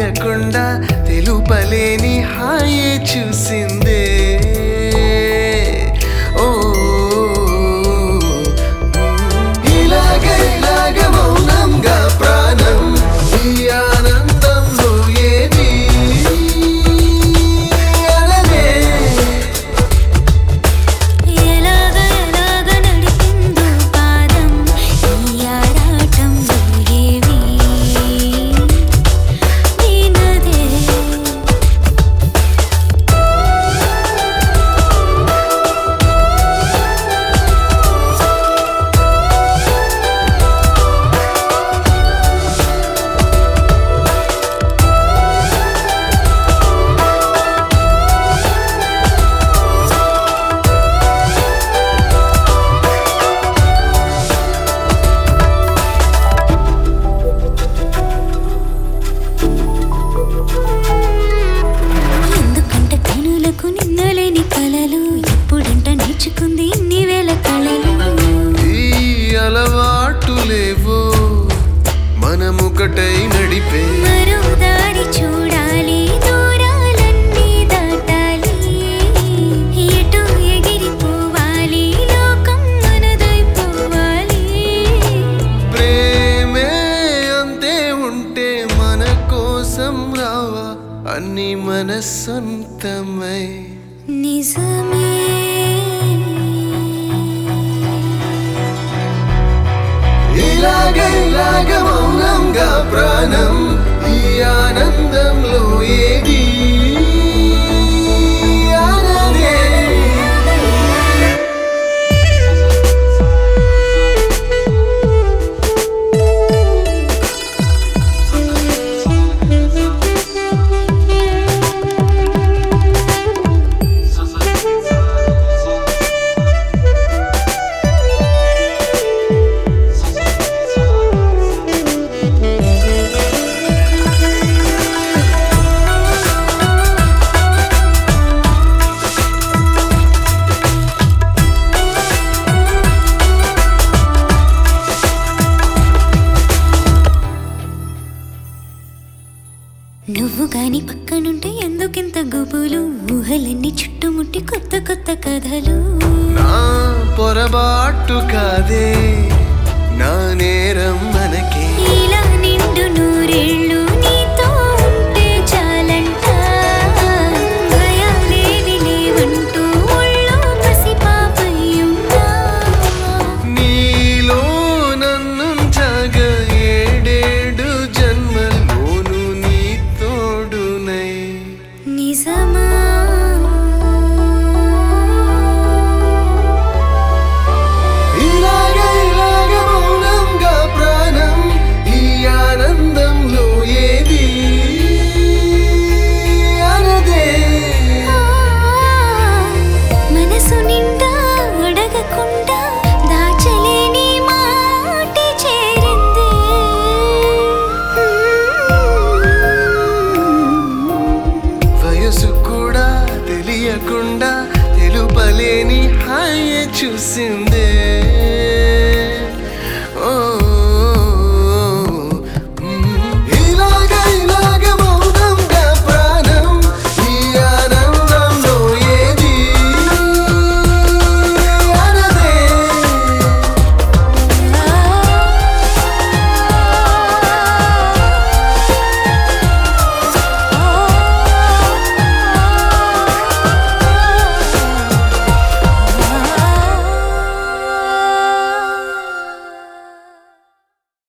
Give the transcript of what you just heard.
తెలియకుండా తెలుపలేని హాయే చూసిందే ఓ ఇలాగ ఇలాగ మౌనంగా ప్రాణం ఈ ఆనందంలో ఏది అనలే ఎలాగ ఎలాగ నడిపిందో పాదం ఈ ఆరాటంలో ఏవి వినదే ఎందుకంట కనులకు నిన్నలేని కలలు ఎప్పుడంట నేర్చుకుంది ఇన్ని వేల కళలు ఈ అలవాటులేవో మనముకటై నడిపే మరో దారి చూడాలి దూరాలన్నీ దాటాలి ఎటు ఎగిరిపోవాలి లోకం మనదైపోవాలి ప్రేమే అంతే ఉంటే మన కోసం రావా అన్ని మన సొంతమై నిజమే ఇలాగ ఇలాగ మౌనంగా ప్రాణం ఈ ఆనందంలో ఏది అనదే. నువ్వు గాని పక్కనుంటే ఎందుకింత గుబులు ఊహలన్నీ చుట్టుముట్టి కొత్త కొత్త కథలు నా పొరబాటు కాదే